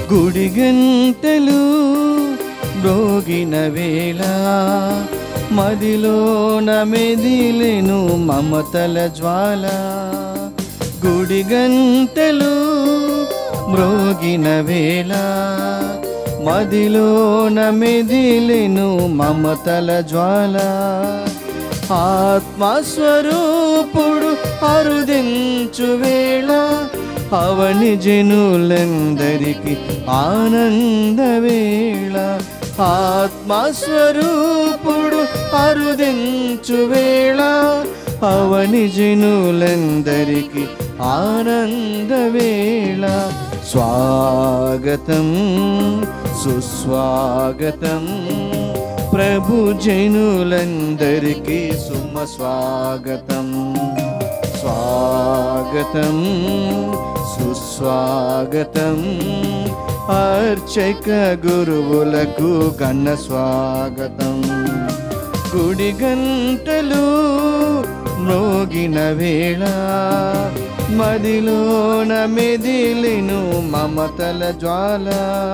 గుడి గంటలు మ్రోగిన వేళ మదిలోన మెదిలెను మమతల జ్వాల గుడి గంటలు మ్రోగిన వేళ మదిలోన మెదిలెను మమతల జ్వాల ఆత్మస్వరూపుడు అరుదించు వేళ అవని జనులందరికి ఆనంద వేళ ఆత్మస్వరూపుడు అరుదించు వేళ అవని జనులందరికి ఆనంద వేళ స్వాగతం సుస్వాగతం ప్రభు జనులందరికీ సుమ స్వాగతం స్వాగతం సుస్వాగతం అర్చక గురువులకు ఘన స్వాగతం గుడి గంటలు మ్రోగిన వేళ మదిలోన మెదిలిను మమతల జ్వాల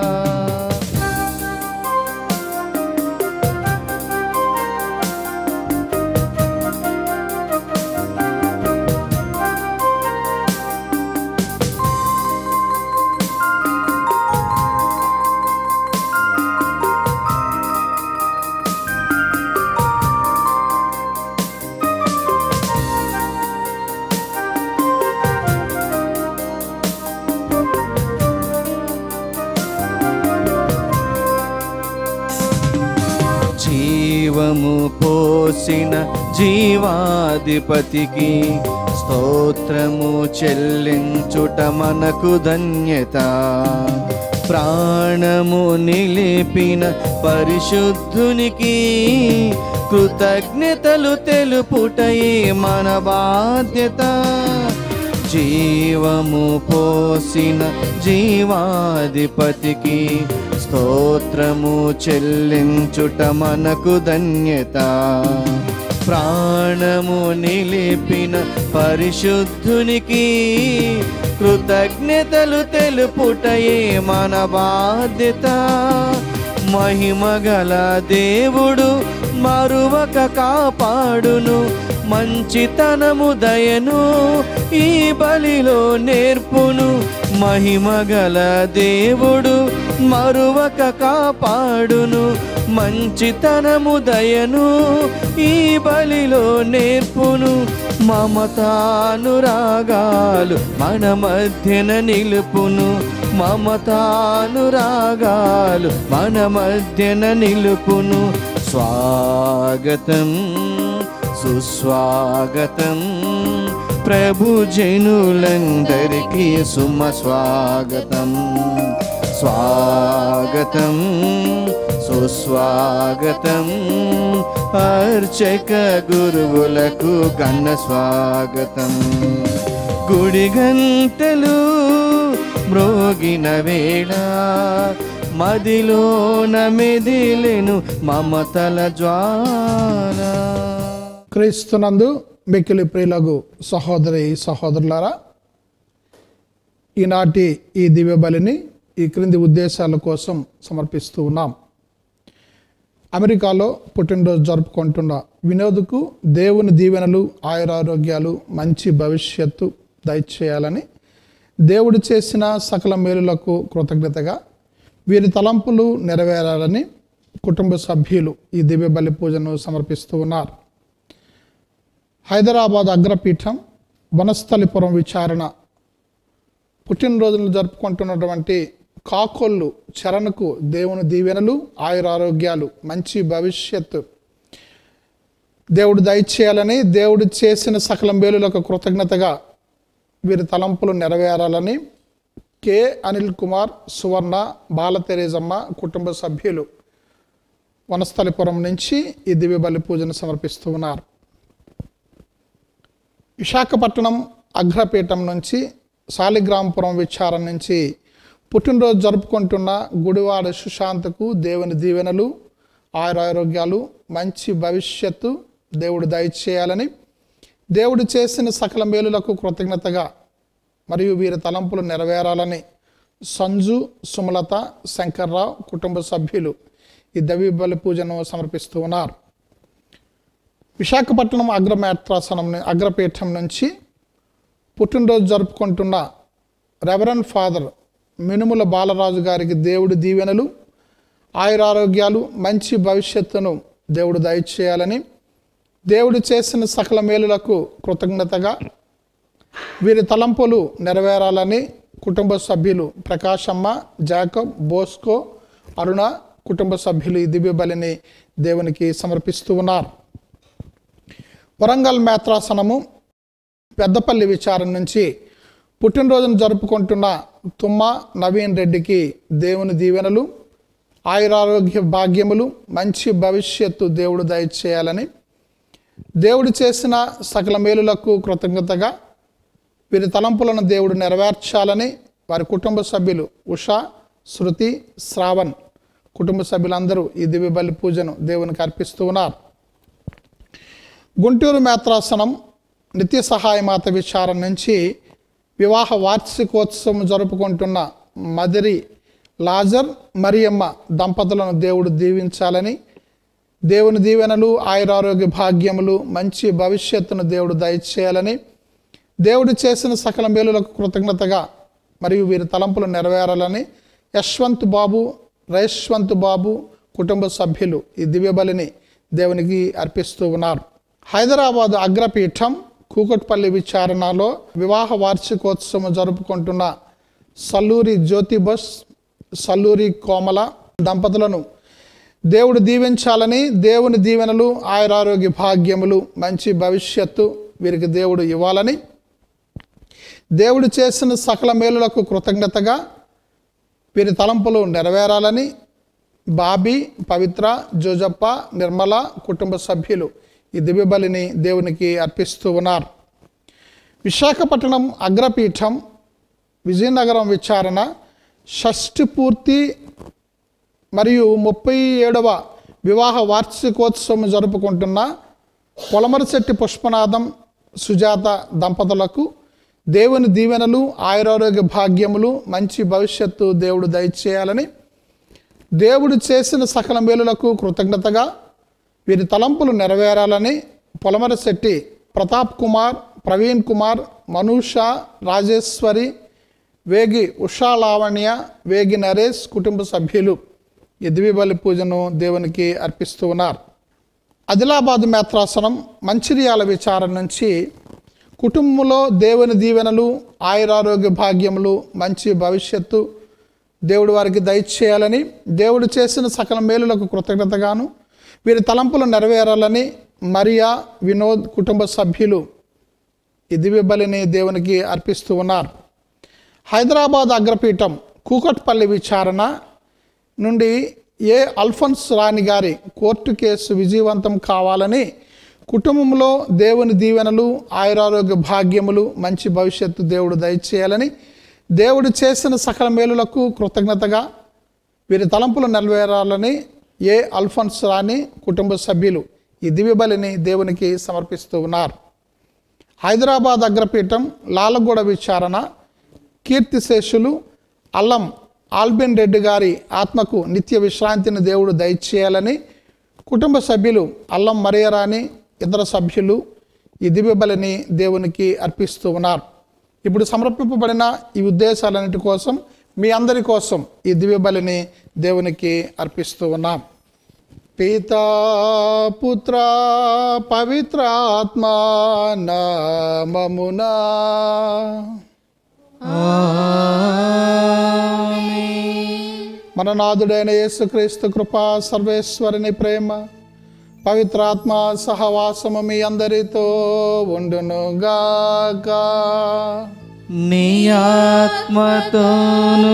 జీవము పోసిన జీవాధిపతికి స్తోత్రము చెల్లించుట మనకు ధన్యత ప్రాణము నిలిపిన పరిశుద్ధునికి కృతజ్ఞతలు తెలుపుటయే మన బాధ్యత జీవము పోసిన జీవాధిపతికి స్తోత్రము చెల్లించుట మనకు ధన్యత ప్రాణము నిలిపిన పరిశుద్ధునికి కృతజ్ఞతలు తెలుపుటయే మన బాధ్యత మహిమగల దేవుడు మరువక కాపాడును మంచితనము దయను ఈ బలిలో నేర్పును మహిమగల దేవుడు మరువక కాపాడును మంచితనము దయను ఈ బలిలో నేర్పును మమతానురాగాలు మన మధ్యన నిలుపును మమతానురాగాలు మన మధ్యన నిలుపును స్వాగతం సుస్వాగతం ప్రభు జనులందరికీ సుమ స్వాగతం స్వాగతం సుస్వాగతం అర్చక గురువులకు ఘన స్వాగతం గుడి గంటలు మ్రోగిన వేళ మదిలోన మెదిలెను మమతల జ్వాల క్రీస్తునందు మిక్కిలి ప్రియులకు సహోదరి సహోదరులారా ఈనాటి ఈ దివ్య బలిని ఈ క్రింది ఉద్దేశాల కోసం సమర్పిస్తూ ఉన్నాం అమెరికాలో పుట్టినరోజు జరుపుకుంటున్న వినోద్కు దేవుని దీవెనలు ఆయురారోగ్యాలు మంచి భవిష్యత్తు దయచేయాలని దేవుడు చేసిన సకల మేలులకు కృతజ్ఞతగా వీరి తలంపులు నెరవేరాలని కుటుంబ సభ్యులు ఈ దివ్య బలి పూజను సమర్పిస్తూ ఉన్నారు హైదరాబాద్ అగ్రపీఠం వనస్థలిపురం విచారణ పుట్టినరోజులు జరుపుకుంటున్నటువంటి కాకొల్లు చరణకు దేవుని దీవెనలు ఆయురారోగ్యాలు మంచి భవిష్యత్తు దేవుడు దయచేయాలని దేవుడు చేసిన సకల మేలులకు కృతజ్ఞతగా వీరి తలంపులు నెరవేరాలని కె అనిల్ కుమార్ సువర్ణ బాలతెరేజమ్మ కుటుంబ సభ్యులు వనస్థలిపురం నుంచి ఈ దివ్య బలి పూజను సమర్పిస్తూ ఉన్నారు విశాఖపట్నం అగ్రపీఠం నుంచి శాలిగ్రామపురం విచారం నుంచి పుట్టినరోజు జరుపుకుంటున్న గుడివాడ సుశాంత్కు దేవుని దీవెనలు ఆయురారోగ్యాలు మంచి భవిష్యత్తు దేవుడు దయచేయాలని దేవుడు చేసిన సకల మేలులకు కృతజ్ఞతగా మరియు వీరి తలంపులు నెరవేరాలని సంజు సుమలత శంకర్రావు కుటుంబ సభ్యులు ఈ దవి బలి పూజను సమర్పిస్తూ ఉన్నారు విశాఖపట్నం అగ్రమేత్రాసనం ను- అగ్రపీఠం నుంచి పుట్టినరోజు జరుపుకుంటున్న రెవరెండ్ ఫాదర్ మినుముల బాలరాజు గారికి దేవుడి దీవెనలు ఆయురారోగ్యాలు మంచి భవిష్యత్తును దేవుడు దయచేయాలని దేవుడు చేసిన సకల మేలులకు కృతజ్ఞతగా వీరి తలంపులు నెరవేరాలని కుటుంబ సభ్యులు ప్రకాశమ్మ జాకబ్ బోస్కో అరుణ కుటుంబ సభ్యులు ఈ దివ్య బలిని దేవునికి సమర్పిస్తూ ఉన్నారు వరంగల్ మేత్రాసనము పెద్దపల్లి విచారం నుంచి పుట్టినరోజును జరుపుకుంటున్న తుమ్మ నవీన్ రెడ్డికి దేవుని దీవెనలు ఆయురారోగ్య భాగ్యములు మంచి భవిష్యత్తు దేవుడు దయచేయాలని దేవుడు చేసిన సకల మేలులకు కృతజ్ఞతగా వీరి తలంపులను దేవుడు నెరవేర్చాలని వారి కుటుంబ సభ్యులు ఉషా శృతి శ్రావణ్ కుటుంబ సభ్యులందరూ ఈ దివ్య బలి పూజను దేవునికి అర్పిస్తూ ఉన్నారు గుంటూరు మేత్రాసనం నిత్య సహాయ మాత విచారం నుంచి వివాహ వార్షికోత్సవం జరుపుకుంటున్న మదిరి లాజర్ మరియమ్మ దంపతులను దేవుడు దీవించాలని దేవుని దీవెనలు ఆయురారోగ్య భాగ్యములు మంచి భవిష్యత్తును దేవుడు దయచేయాలని దేవుడు చేసిన సకల మేలులకు కృతజ్ఞతగా మరియు వీరి తలంపులు నెరవేరాలని యశ్వంత్ బాబు రేష్వంత్ బాబు కుటుంబ సభ్యులు ఈ దివ్య బలిని దేవునికి అర్పిస్తూ ఉన్నారు హైదరాబాద్ అగ్రపీఠం కూకట్పల్లి విచారణలో వివాహ వార్షికోత్సవం జరుపుకుంటున్న సల్లూరి జ్యోతి బస్ సల్లూరి కోమల దంపతులను దేవుడు దీవించాలని దేవుని దీవెనలు ఆయురారోగ్య భాగ్యములు మంచి భవిష్యత్తు వీరికి దేవుడు ఇవ్వాలని దేవుడు చేసిన సకల మేలులకు కృతజ్ఞతగా వీరి తలంపులు నెరవేరాలని బాబీ పవిత్ర జోజప్ప నిర్మల కుటుంబ సభ్యులు ఈ దివ్య బలిని దేవునికి అర్పిస్తూ ఉన్నారు విశాఖపట్నం అగ్రపీఠం విజయనగరం విచారణ షష్ఠి పూర్తి మరియు ముప్పై ఏడవ వివాహ వార్షికోత్సవం జరుపుకుంటున్న పొలమరశెట్టి పుష్పనాథం సుజాత దంపతులకు దేవుని దీవెనలు ఆయురారోగ్య భాగ్యములు మంచి భవిష్యత్తు దేవుడు దయచేయాలని దేవుడు చేసిన సకల మేలులకు కృతజ్ఞతగా వీరి తలంపులు నెరవేరాలని పొలమరశెట్టి ప్రతాప్ కుమార్ ప్రవీణ్ కుమార్ మనూష రాజేశ్వరి వేగి ఉషా లావణ్య వేగి నరేష్ కుటుంబ సభ్యులు ఈ దివ్యబలి పూజను దేవునికి అర్పిస్తూ ఉన్నారు ఆదిలాబాద్ మేత్రాసనం మంచిర్యాల విచారం నుంచి కుటుంబంలో దేవుని దీవెనలు ఆయురారోగ్య భాగ్యములు మంచి భవిష్యత్తు దేవుడు వారికి దయచేయాలని దేవుడు చేసిన సకల మేలులకు కృతజ్ఞతగాను వీరి తలంపులు నెరవేరాలని మరియా వినోద్ కుటుంబ సభ్యులు ఈ దివ్య బలిని దేవునికి అర్పిస్తూ ఉన్నారు హైదరాబాద్ అగ్రపీఠం కూకట్పల్లి విచారణ నుండి ఏ అల్ఫోన్స్ రాణి గారి కోర్టు కేసు విజయవంతం కావాలని కుటుంబంలో దేవుని దీవెనలు ఆయురారోగ్య భాగ్యములు మంచి భవిష్యత్తు దేవుడు దయచేయాలని దేవుడు చేసిన సకల మేలులకు కృతజ్ఞతగా వీరి తలంపులు నెరవేరాలని ఏ అల్ఫోన్స్ రాణి కుటుంబ సభ్యులు ఈ దివ్య బలిని దేవునికి సమర్పిస్తూ ఉన్నారు హైదరాబాద్ అగ్రపీఠం లాలగూడ విచారణ కీర్తిశేషులు అల్లం ఆల్బిన్ రెడ్డి గారి ఆత్మకు నిత్య విశ్రాంతిని దేవుడు దయచేయాలని కుటుంబ సభ్యులు అల్లం మరియరాని ఇతర సభ్యులు ఈ దివ్య బలిని దేవునికి అర్పిస్తూ ఉన్నారు ఇప్పుడు సమర్పింపబడిన ఈ ఉద్దేశాలన్నిటి కోసం మీ అందరి కోసం ఈ దివ్య బలిని దేవునికి అర్పిస్తూ ఉన్నాం పితా పుత్ర పవిత్రాత్మ నామమునా మన నాథుడైన యేసుక్రీస్తు కృపా సర్వేశ్వరుని ప్రేమ పవిత్రాత్మ సహవాసము మీ అందరితో ఉండునుగాక నీ ఆత్మతోనూ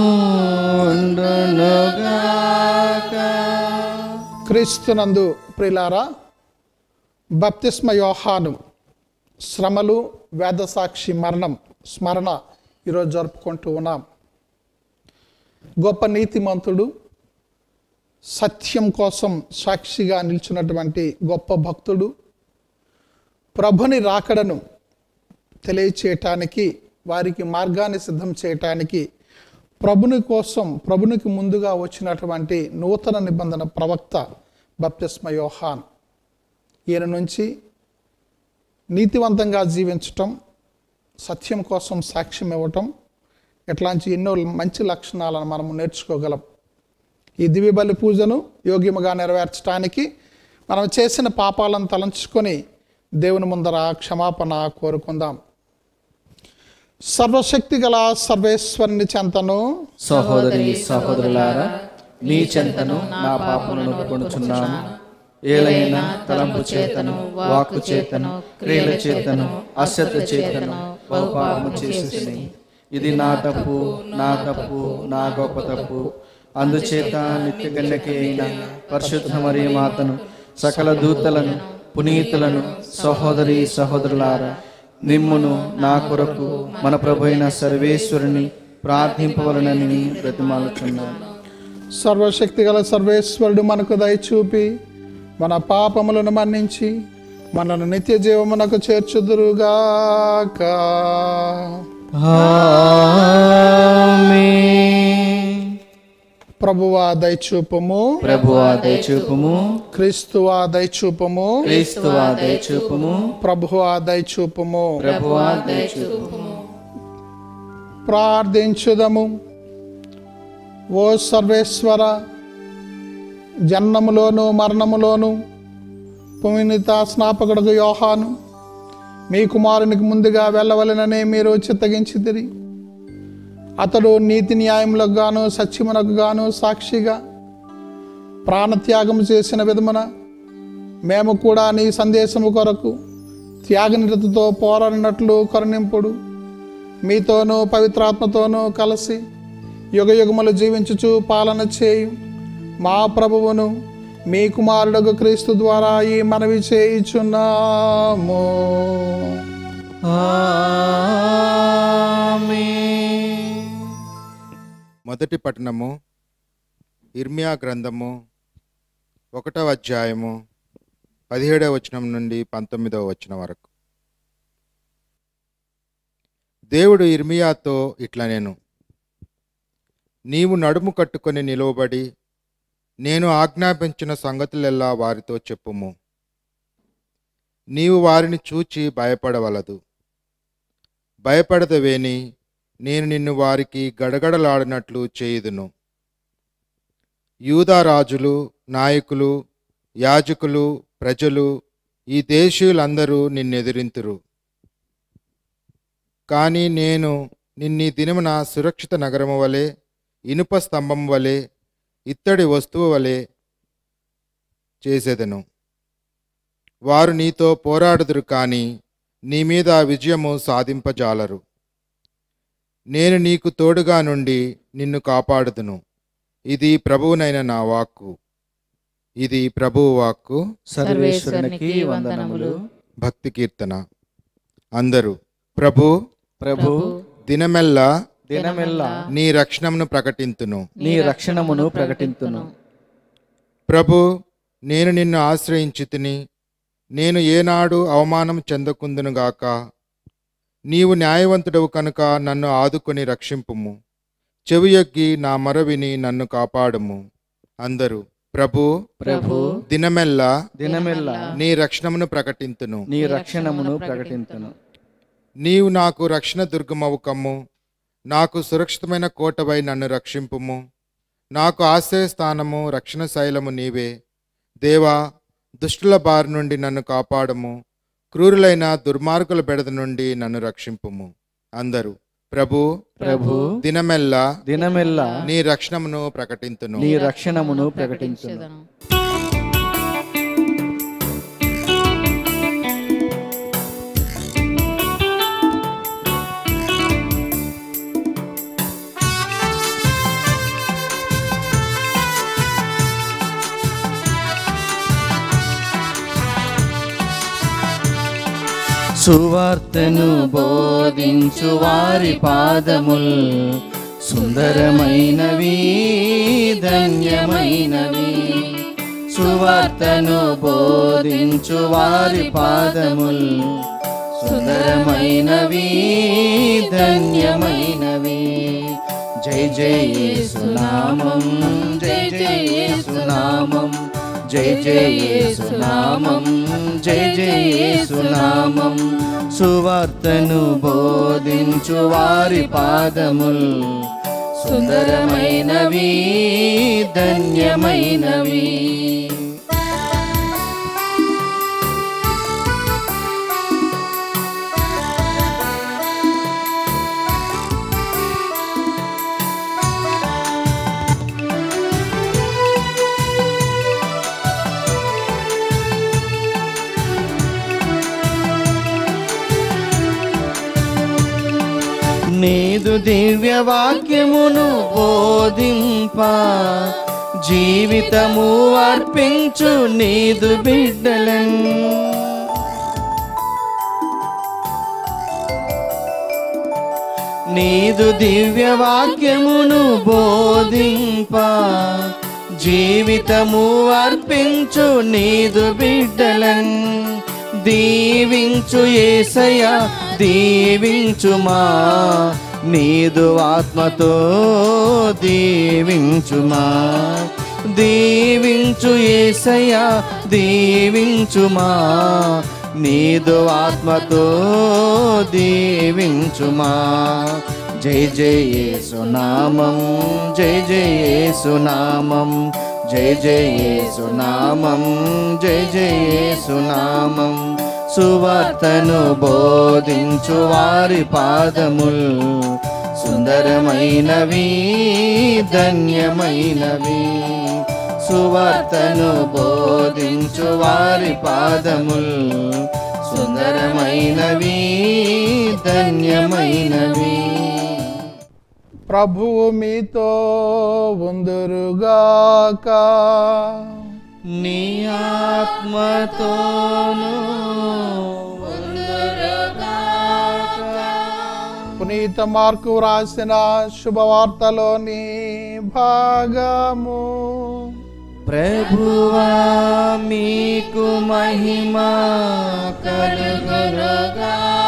ఉండునుగాక. క్రీస్తునందు ప్రిలారా బప్తిస్మ యోహాను శ్రమలు వేదసాక్షి మరణం స్మరణ ఈరోజు జరుపుకుంటూ ఉన్నాం గొప్ప నీతిమంతుడు సత్యం కోసం సాక్షిగా నిల్చున్నటువంటి గొప్ప భక్తుడు ప్రభుని రాకడను తెలియచేయటానికి వారికి మార్గాన్ని సిద్ధం చేయటానికి ప్రభుని కోసం ప్రభునికి ముందుగా వచ్చినటువంటి నూతన నిబంధన ప్రవక్త బప్తిస్మ యోహాన్ ఈయన నుంచి నీతివంతంగా జీవించటం సత్యం కోసం సాక్ష్యం ఇవ్వటం ఇట్లాంటి ఎన్నో మంచి లక్షణాలను మనము నేర్చుకోగలం ఈ దివ్య బలి పూజను యోగ్యముగా నెరవేర్చడానికి మనం చేసిన పాపాలను తలంచుకొని దేవుని ముందర క్షమాపణ కోరుకుందాం సర్వశక్తి గల సర్వేశ్వరుని చెంతను సహోదరి సహోదరులారా మీ చెంతను నా పాపములను కొనుచున్నాను ఏలైనా తలంపు చేతను వాక్కు చేతను క్రియల చేతను అశ్రద్ధ చేతను బహుపాపము చేసేసి ఇది నా తప్పు నా తప్పు నా గొప్ప తప్పు అందుచేత నిత్య గణ్యకి అయిన పరిశుద్ధ మరియు మాతను సకల దూతలను పునీతులను సహోదరి సహోదరులారా నిమ్మును నా కొరకు మన ప్రభు అయిన సర్వేశ్వరుని ప్రార్థింపవలనని బ్రతిమాలుచున్నాను సర్వశక్తి గల సర్వేశ్వరుడు మనకు దయచూపి మన పాపములను మన్నించి మనను నిత్య జీవమునకు చేర్చుదురుగాక ప్రభువా దయచూపము ప్రభువా దయచూపుము క్రీస్తువా దయచూపము క్రీస్తువా దయచూపుము ప్రభువా దయచూపము ప్రభువా దయచూపుము ప్రార్థించుదము ఓ సర్వేశ్వర జన్మములోను మరణములోను పునీత స్నాపకుడుకు యోహాను మీ కుమారునికి ముందుగా వెళ్ళవలెనని మీరు చిత్తగించిదిరి అతడు నీతి న్యాయములకు గాను సత్యమునకు గాను సాక్షిగా ప్రాణత్యాగం చేసిన విధమున మేము కూడా నీ సందేశము కొరకు త్యాగనిరతతో పోరాడినట్లు కరుణింపుడు మీతోనూ పవిత్రాత్మతోనూ కలిసి యుగ యుగములు జీవించుచు పాలన చేయు మా ప్రభువును మీ కుమారుడు క్రీస్తు ద్వారా ఈ మనవి చేయుచున్నాము మొదటి పట్టణము ఇర్మియా గ్రంథము ఒకటవ అధ్యాయము పదిహేడవ వచనం నుండి పంతొమ్మిదవ వచనం వరకు దేవుడు ఇర్మియాతో ఇట్లా నేను నీవు నడుము కట్టుకొని నిలువబడి నేను ఆజ్ఞాపించిన సంగతులెల్లా వారితో చెప్పుము నీవు వారిని చూచి భయపడవలదు భయపడదవేని నేను నిన్ను వారికి గడగడలాడినట్లు చేయుదును యూదా రాజులు నాయకులు యాజకులు ప్రజలు ఈ దేశీయులందరూ నిన్నెదిరింతురు కానీ నేను నిన్నీ దినమున సురక్షిత నగరము వలె ఇనుప స్తంభం వలె ఇత్తడి వస్తువు వలె చేసేదను వారు నీతో పోరాడుదురు కానీ నీ మీద విజయము సాధింపజాలరు నేను నీకు తోడుగా నుండి నిన్ను కాపాడుదును ఇది ప్రభువునైన నా వాక్కు ఇది ప్రభువు వాక్కు సర్వేశ్వరునికి వందనములు భక్తి కీర్తన అందరూ ప్రభు ప్రభు దినమెల్లా దినమెల్లా నీ రక్షణమును ప్రకటింతును నీ రక్షణమును ప్రకటింతును ప్రభు నేను నిన్ను ఆశ్రయించి తిని నేను ఏనాడు అవమానం చెందకుందునుగాక నీవు న్యాయవంతుడవు కనుక నన్ను ఆదుకొని రక్షింపుము చెవియొగ్గి నా మొర విని నన్ను కాపాడుము అందరూ ప్రభు ప్రభు దినమెల్లా దినమెల్లా నీ రక్షణమును ప్రకటింతును నీ రక్షణమును ప్రకటింతును నీవు నాకు రక్షణ దుర్గమవు కమ్ము నాకు సురక్షితమైన కోటవై నన్ను రక్షింపుము నాకు ఆశ్రయస్థానము రక్షణ శైలము నీవే దేవా దుష్టుల బారి నుండి నన్ను కాపాడము క్రూరులైన దుర్మార్గుల బెడద నుండి నన్ను రక్షింపుము అందరూ ప్రభు ప్రభు దినమెల్లా దినమెల్లా నీ రక్షణమును ప్రకటింతును నీ రక్షణమును ప్రకటించును సువార్తను బోధించు వారి పాదముల్ సుందరమైనవి ధన్యమైనవి సువార్తను బోధించు వారి పాదముల్ సుందరమైనవి ధన్యమైనవి జై జై యేసునామం జై జై యేసునామం జై జై యేసునామం జై జై యేసునామం సువార్తను బోధించు వారి పాదముల్ సుందరమైనవి ధన్యమైనవి నీదు దివ్య వాక్యమును బోధింప జీవితము అర్పించు నీదు బిడ్డలను నీదు దివ్య వాక్యమును బోధింప జీవితము అర్పించు నీదు బిడ్డలన్ దీవించు ఏసయ దీవించుమా నీదు ఆత్మతో దీవించుమా దీవించు ఏసయ దీవించుమా నీదు ఆత్మతో దీవించుమా జై జై యేసునామం జై జై యేసునామం జై జై యేసునామం జై జై యేసునామం సువార్తను బోధించు వారి పాదముల్ సుందరమైనవి ధన్యమైనవి సువార్తను బోధించు వారి పాదముల్ సుందరమైనవి ధన్యమైనవి ప్రభువు మీతో ఉందురుగాక నీ ఆత్మతోను పునీత మార్కు రాసిన శుభవార్తలోని భాగము ప్రభువా మీకు మహిమ కలుగునుగాక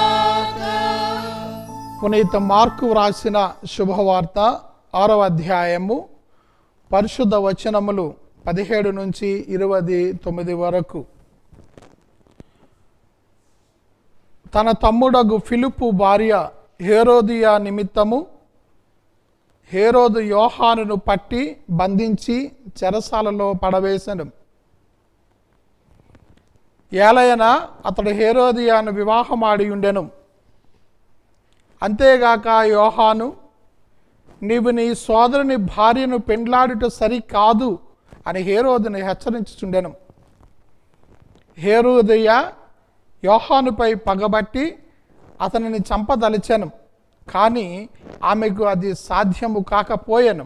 పునీత మార్కు వ్రాసిన శుభవార్త ఆరవ అధ్యాయము పరిశుద్ధ వచనములు పదిహేడు నుంచి ఇరవై తొమ్మిది వరకు తన తమ్ముడగు ఫిలిపు భార్య హేరోదియా నిమిత్తము హేరోదు యోహానును పట్టి బంధించి చెరసాలలో పడవేశను ఏలయన అతడు హేరోదియాను వివాహమాడి ఉండెను అంతేగాక యోహాను నీవు నీ సోదరుని భార్యను పెండ్లాడుట సరికాదు అని హేరోదుని హెచ్చరించుచుండెను హేరోదయ్య యోహానుపై పగబట్టి అతనిని చంపదలిచెను కానీ ఆమెకు అది సాధ్యము కాకపోయెను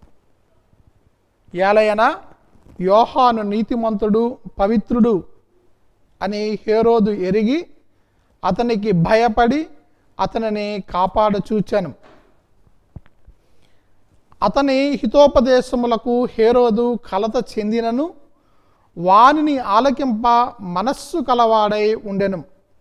ఏలయనా యోహాను నీతిమంతుడు పవిత్రుడు అని హేరోదు ఎరిగి అతనికి భయపడి అతనిని కాపాడ చూచాను అతని హితోపదేశములకు హేరోదు కలత చెందినను వానిని ఆలకింప మనస్సు కలవాడై ఉండెను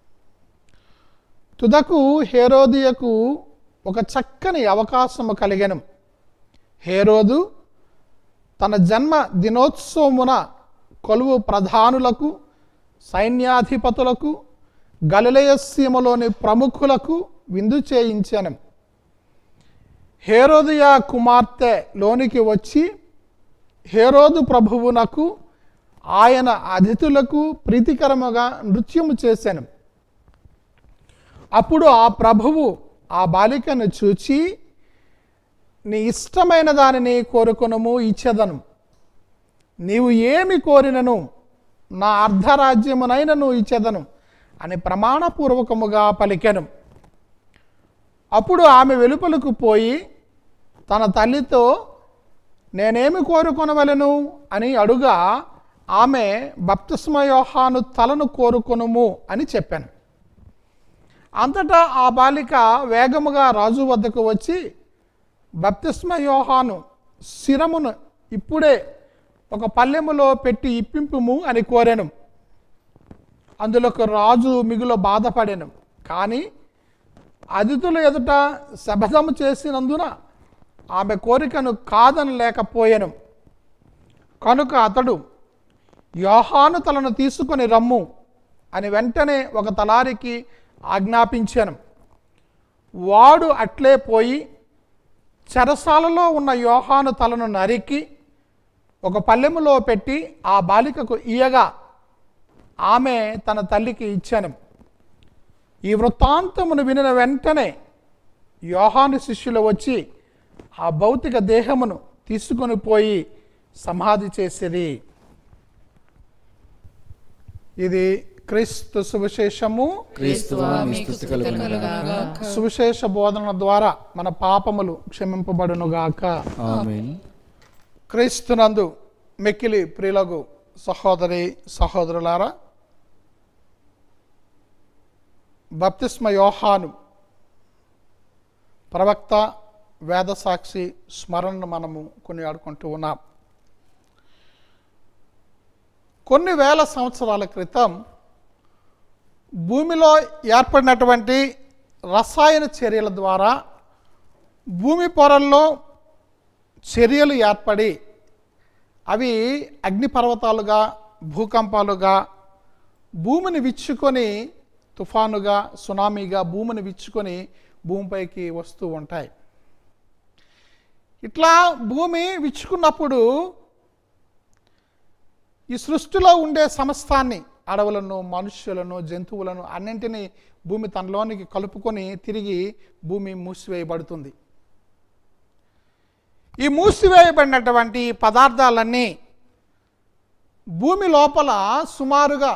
తుదకు హేరోదియకు ఒక చక్కని అవకాశము కలిగెను హేరోదు తన జన్మ దినోత్సవమున కొలువు ప్రధానులకు సైన్యాధిపతులకు గలిలయ సీమలోని ప్రముఖులకు విందు చేయించాను హేరోదియా కుమార్తె లోనికి వచ్చి హేరోదు ప్రభువునకు ఆయన అతిథులకు ప్రీతికరముగా నృత్యము చేశాను అప్పుడు ఆ ప్రభువు ఆ బాలికను చూచి నీ ఇష్టమైన దానిని కోరుకొనుము ఇచ్చేదను నీవు ఏమి కోరినను నా అర్ధరాజ్యమునైనను ఇచ్చేదను అని ప్రమాణపూర్వకముగా పలికెను అప్పుడు ఆమె వెలుపలకు పోయి తన తల్లితో నేనేమి కోరుకొనవలను అని అడుగా ఆమె బప్తిస్మ యోహాను తలను కోరుకొనుము అని చెప్పాను అంతటా ఆ బాలిక వేగముగా రాజు వద్దకు వచ్చి బప్తిస్మ యోహాను శిరమును ఇప్పుడే ఒక పల్లెములో పెట్టి ఇప్పింపుము అని కోరాను అందులోకి రాజు మిగులు బాధపడాను కానీ అతిథుల ఎదుట శపథము చేసినందున ఆమె కోరికను కాదని లేకపోయాను కనుక అతడు యోహాను తలను తీసుకొని రమ్ము అని వెంటనే ఒక తలారికి ఆజ్ఞాపించాను వాడు అట్లే పోయి చెరసాలలో ఉన్న యోహాను తలను నరికి ఒక పల్లెములో పెట్టి ఆ బాలికకు ఇయ్యగా ఆమె తన తల్లికి ఇచ్చాను ఈ వృత్తాంతమును వినిన వెంటనే యోహాను శిష్యులు వచ్చి ఆ భౌతిక దేహమును తీసుకొని పోయి సమాధి చేసిరి ఇది క్రీస్తు సువిశేషము క్రీస్తువా మీ స్థుతి కలుగునుగాక సువిశేష బోధన ద్వారా మన పాపములు క్షమింపబడునుగాక ఆమేన్ క్రీస్తునందు మిక్కిలి ప్రియులకు సహోదరి సహోదరులారా బప్తిస్మ యోహాను ప్రవక్త వేదసాక్షి స్మరణను మనము కొనియాడుకుంటూ ఉన్నాం కొన్ని వేల సంవత్సరాల క్రితం భూమిలో ఏర్పడినటువంటి రసాయన చర్యల ద్వారా భూమి పొరల్లో చర్యలు ఏర్పడి అవి అగ్నిపర్వతాలుగా భూకంపాలుగా భూమిని విచ్చుకొని తుఫానుగా సునామీగా భూమిని విచ్చుకొని భూమిపైకి వస్తూ ఉంటాయి ఇట్లా భూమి విచ్చుకున్నప్పుడు ఈ సృష్టిలో ఉండే సమస్తాన్ని అడవులను మనుష్యులను జంతువులను అన్నింటినీ భూమి తనలోనికి కలుపుకొని తిరిగి భూమి మూసివేయబడుతుంది ఈ మూసివేయబడినటువంటి పదార్థాలన్నీ భూమి లోపల సుమారుగా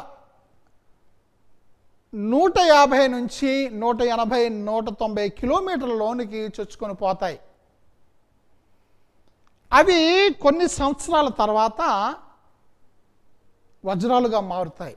నూట యాభై నుంచి నూట ఎనభై నూట తొంభై కిలోమీటర్ల లోనికి చొచ్చుకొని పోతాయి అవి కొన్ని సంవత్సరాల తర్వాత వజ్రాలుగా మారుతాయి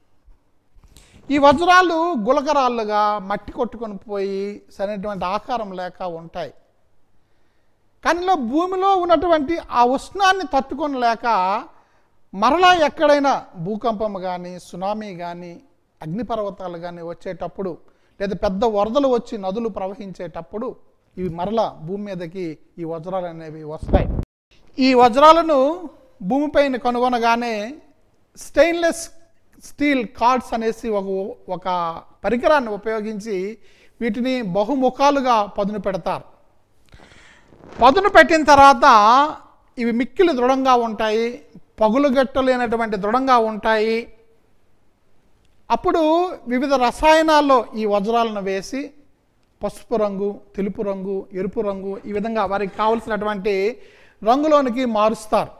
ఈ వజ్రాలు గులకరాళ్ళుగా మట్టి కొట్టుకొని పోయి సరైనటువంటి ఆకారం లేక ఉంటాయి కానీ ఇలా భూమిలో ఉన్నటువంటి ఆ ఉష్ణాన్ని తట్టుకొని లేక మరలా ఎక్కడైనా భూకంపం కానీ సునామీ కానీ అగ్నిపర్వతాలు కానీ వచ్చేటప్పుడు లేదా పెద్ద వరదలు వచ్చి నదులు ప్రవహించేటప్పుడు ఇవి మరలా భూమి మీదకి ఈ వజ్రాలు అనేవి వస్తాయి ఈ వజ్రాలను భూమిపైన కనుగొనగానే స్టెయిన్లెస్ స్టీల్ కార్డ్స్ అనేసి ఒక ఒక పరికరాన్ని ఉపయోగించి వీటిని బహుముఖాలుగా పదును పెడతారు పదును పెట్టిన తర్వాత ఇవి మిక్కిలి దృఢంగా ఉంటాయి పగులుగట్టలేనటువంటి దృఢంగా ఉంటాయి అప్పుడు వివిధ రసాయనాల్లో ఈ వజ్రాలను వేసి పసుపు రంగు తెలుపు రంగు ఎరుపు రంగు ఈ విధంగా వారికి కావలసినటువంటి రంగులోనికి మారుస్తారు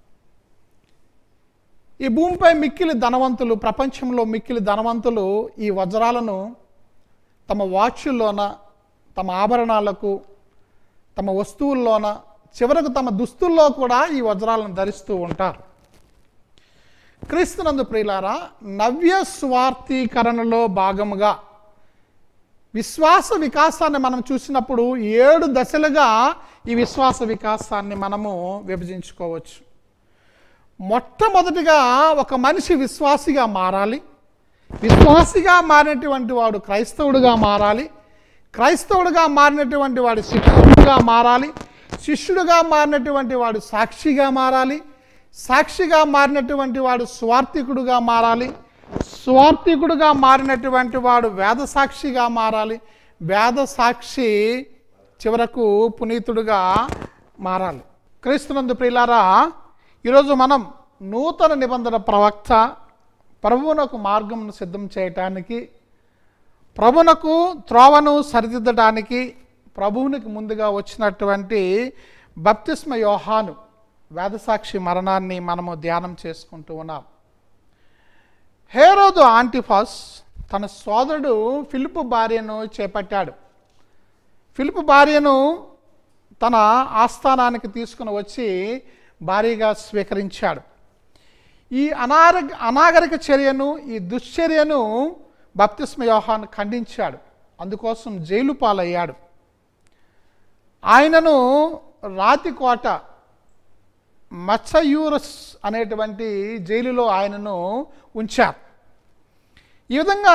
ఈ భూమిపై మిక్కిలి ధనవంతులు ప్రపంచంలో మిక్కిలి ధనవంతులు ఈ వజ్రాలను తమ వాచ్యుల్లోన తమ ఆభరణాలకు తమ వస్తువుల్లోన చివరకు తమ దుస్తుల్లో కూడా ఈ వజ్రాలను ధరిస్తూ ఉంటారు క్రీస్తునందు ప్రియులారా నవ్య స్వార్థీకరణలో భాగముగా విశ్వాస వికాసాన్ని మనం చూసినప్పుడు ఏడు దశలుగా ఈ విశ్వాస వికాసాన్ని మనము విభజించుకోవచ్చు మొట్టమొదటిగా ఒక మనిషి విశ్వాసిగా మారాలి విశ్వాసిగా మారినటువంటి వాడు క్రైస్తవుడిగా మారాలి క్రైస్తవుడిగా మారినటువంటి వాడు శిష్యుడిగా మారాలి శిష్యుడిగా మారినటువంటి వాడు సాక్షిగా మారాలి సాక్షిగా మారినటువంటి వాడు స్వార్థికుడుగా మారాలి స్వార్థికుడుగా మారినటువంటి వాడు వేద సాక్షిగా మారాలి వేద సాక్షి చివరకు పునీతుడుగా మారాలి క్రీస్తునందు ప్రియులారా ఈరోజు మనం నూతన నిబంధన ప్రవక్త ప్రభువునకు మార్గమును సిద్ధం చేయటానికి ప్రభునకు త్రోవను సరిదిద్దడానికి ప్రభువునికి ముందుగా వచ్చినటువంటి బప్తిస్మ యోహాను వేదసాక్షి మరణాన్ని మనము ధ్యానం చేసుకుంటూ ఉన్నాం హేరోదు ఆంటిఫాస్ తన సోదరుడు ఫిలిపు భార్యను చేపట్టాడు ఫిలిపు భార్యను తన ఆస్థానానికి తీసుకుని వచ్చి భారీగా స్వీకరించాడు ఈ అనారగ అనాగరిక చర్యను ఈ దుశ్చర్యను బప్తిస్మ యోహాన్ ఖండించాడు అందుకోసం జైలు పాలయ్యాడు ఆయనను రాతికోట మత్సయూరస్ అనేటువంటి జైలులో ఆయనను ఉంచారు ఈ విధంగా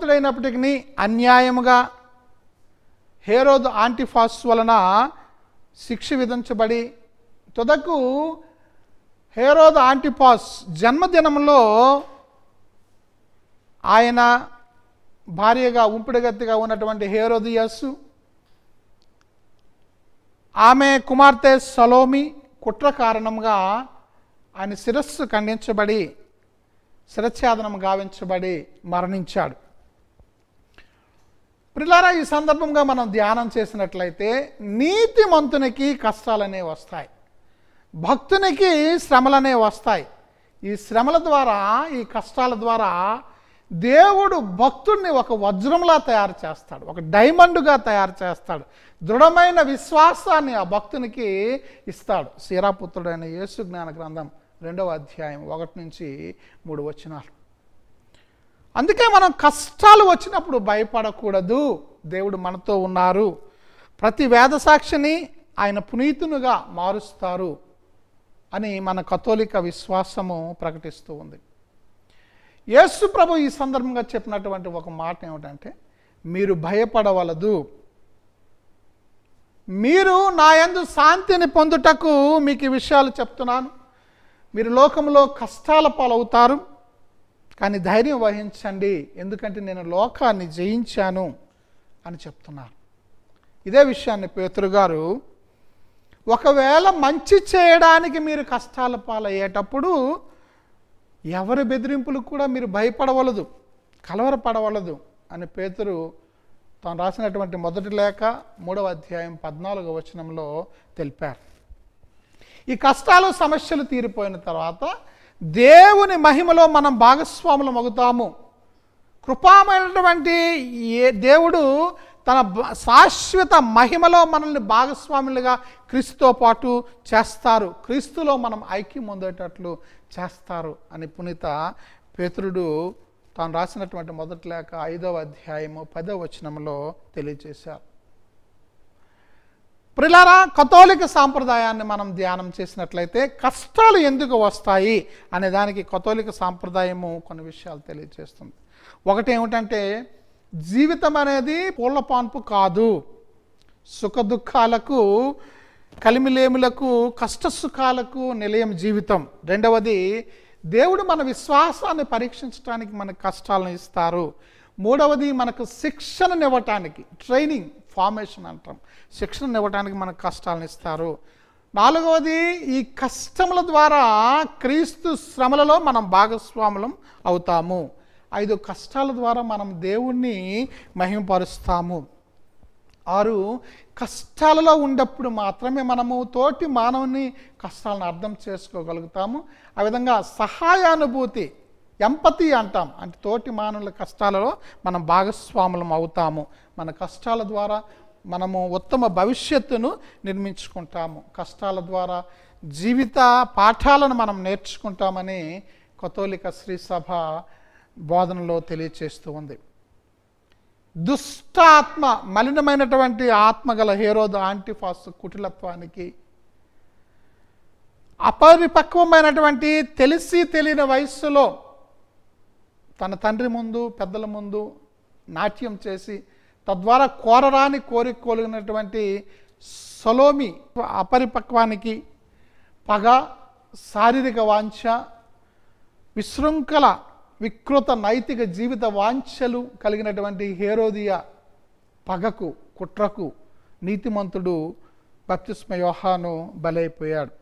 నీతిమంతుడైనప్పటికీ అన్యాయముగా హేరోద్ ఆంటిఫాస్ వలన శిక్ష విధించబడి తుదకు హేరోద్ ఆంటిపాస్ జన్మదినంలో ఆయన భార్యగా ఉంపిడిగత్తిగా ఉన్నటువంటి హేరోదియస్సు ఆమె కుమార్తె సలోమి కుట్ర కారణంగా ఆయన శిరస్సు ఖండించబడి శిరఛేదనం గావించబడి మరణించాడు ప్రిలారా ఈ సందర్భంగా మనం ధ్యానం చేసినట్లయితే నీతిమంతునికి కష్టాలనే వస్తాయి భక్తునికి శ్రమలనే వస్తాయి ఈ శ్రమల ద్వారా ఈ కష్టాల ద్వారా దేవుడు భక్తుడిని ఒక వజ్రంలా తయారు చేస్తాడు ఒక డైమండ్గా తయారు చేస్తాడు దృఢమైన విశ్వాసాన్ని ఆ భక్తునికి ఇస్తాడు సీరాపుత్రుడైన యేసు జ్ఞాన గ్రంథం రెండవ అధ్యాయం ఒకటి నుంచి మూడు వచనాలు అందుకే మనం కష్టాలు వచ్చినప్పుడు భయపడకూడదు దేవుడు మనతో ఉన్నారు ప్రతి వేద సాక్షిని ఆయన పునీతునుగా మారుస్తారు అని మన కథోలిక విశ్వాసము ప్రకటిస్తూ ఉంది యేసు ప్రభు ఈ సందర్భంగా చెప్పినటువంటి ఒక మాట ఏమిటంటే మీరు భయపడవలదు మీరు నా యందు శాంతిని పొందుటకు మీకు ఈ విషయాలు చెప్తున్నాను మీరు లోకంలో కష్టాల పాలవుతారు కానీ ధైర్యం వహించండి ఎందుకంటే నేను లోకాన్ని జయించాను అని చెప్తున్నారు ఇదే విషయాన్ని పేతురు గారు ఒకవేళ మంచి చేయడానికి మీరు కష్టాల పాలయ్యేటప్పుడు ఎవరి బెదిరింపులకు కూడా మీరు భయపడవలదు కలవరపడవలదు అని పేతురు తాను రాసినటువంటి మొదటి లేఖ మూడవ అధ్యాయం పద్నాలుగవ వచనంలో తెలిపారు ఈ కష్టాలు సమస్యలు తీరిపోయిన తర్వాత దేవుని మహిమలో మనం భాగస్వాములం అవుతాము కృపామైనటువంటి ఏ దేవుడు తన బ- శాశ్వత మహిమలో మనల్ని భాగస్వాములుగా క్రీస్తుతో పాటు చేస్తారు క్రీస్తులో మనం ఐక్యం పొందేటట్లు చేస్తారు అని పునీత పేతురుడు తాను రాసినటువంటి మొదటి లేఖ ఐదవ అధ్యాయము పదవ వచనంలో తెలియజేశారు ప్రిలారా కథోలిక సాంప్రదాయాన్ని మనం ధ్యానం చేసినట్లయితే కష్టాలు ఎందుకు వస్తాయి అనే దానికి కథోలిక సాంప్రదాయము కొన్ని విషయాలు తెలియజేస్తుంది ఒకటి ఏమిటంటే జీవితం అనేది పూల పాన్పు కాదు సుఖ దుఃఖాలకు కలిమిలేములకు కష్ట సుఖాలకు నిలయం జీవితం రెండవది దేవుడు మన విశ్వాసాన్ని పరీక్షించడానికి మనకు కష్టాలను ఇస్తారు మూడవది మనకు శిక్షణను ఇవ్వటానికి ట్రైనింగ్ ఫార్మేషన్ అంటాం శిక్షణను ఇవ్వటానికి మనకు కష్టాలను ఇస్తారు నాలుగవది ఈ కష్టముల ద్వారా క్రీస్తు శ్రమలలో మనం భాగస్వాములం అవుతాము ఐదు కష్టాల ద్వారా మనం దేవుణ్ణి మహిమపరుస్తాము ఆరు కష్టాలలో ఉన్నప్పుడు మాత్రమే మనము తోటి మానవుని కష్టాలను అర్థం చేసుకోగలుగుతాము ఆ విధంగా సహాయానుభూతి ఎంపతి అంటాం అంటే తోటి మానవుల కష్టాలలో మనం భాగస్వాములం అవుతాము మన కష్టాల ద్వారా మనము ఉత్తమ భవిష్యత్తును నిర్మించుకుంటాము కష్టాల ద్వారా జీవిత పాఠాలను మనం నేర్చుకుంటామని కథోలిక శ్రీ సభ బోధనలో తెలియచేస్తూ ఉంది దుష్టాత్మ మలినమైనటువంటి ఆత్మ గల హేరోదు ఆంటిఫాస్ కుటిలత్వానికి అపరిపక్వమైనటువంటి తెలిసి తెలియని వయస్సులో తన తండ్రి ముందు పెద్దల ముందు నాట్యం చేసి తద్వారా కోరరాని కోరిక కోలిగినటువంటి సలోమి అపరిపక్వానికి పగ శారీరక వాంఛ విశృంఖల వికృత నైతిక జీవిత వాంఛలు కలిగినటువంటి హేరోదియ పగకు కుట్రకు నీతిమంతుడు బప్తిస్మ యోహాను బలైపోయాడు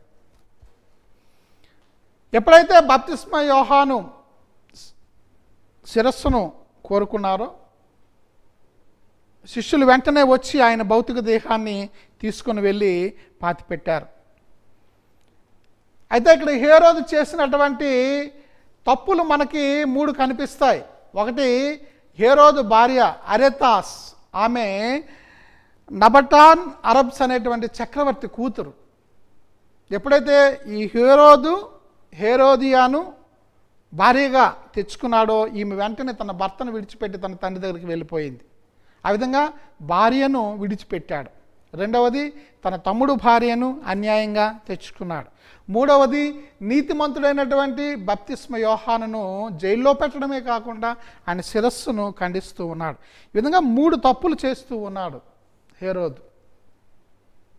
ఎప్పుడైతే బప్తిస్మ యోహాను శిరస్సును కోరుకున్నారో శిష్యులు వెంటనే వచ్చి ఆయన భౌతిక దేహాన్ని తీసుకుని వెళ్ళి పాతిపెట్టారు అయితే ఇక్కడ హేరోదు చేసినటువంటి తప్పులు మనకి మూడు కనిపిస్తాయి ఒకటి హేరోదు భార్య అరెతాస్ ఆమె నబటాన్ అరబ్స్ అనేటువంటి చక్రవర్తి కూతురు ఎప్పుడైతే ఈ హేరోదు హేరోదియాను భార్యగా తెచ్చుకున్నాడో ఈమె వెంటనే తన భర్తను విడిచిపెట్టి తన తండ్రి దగ్గరికి వెళ్ళిపోయింది ఆ విధంగా భార్యను విడిచిపెట్టాడు రెండవది తన తమ్ముడు భార్యను అన్యాయంగా తెచ్చుకున్నాడు మూడవది నీతిమంతుడైనటువంటి బప్తిస్మ యోహానును జైల్లో పెట్టడమే కాకుండా ఆయన శిరస్సును ఖండిస్తూ ఉన్నాడు ఈ విధంగా మూడు తప్పులు చేస్తూ ఉన్నాడు హేరోదు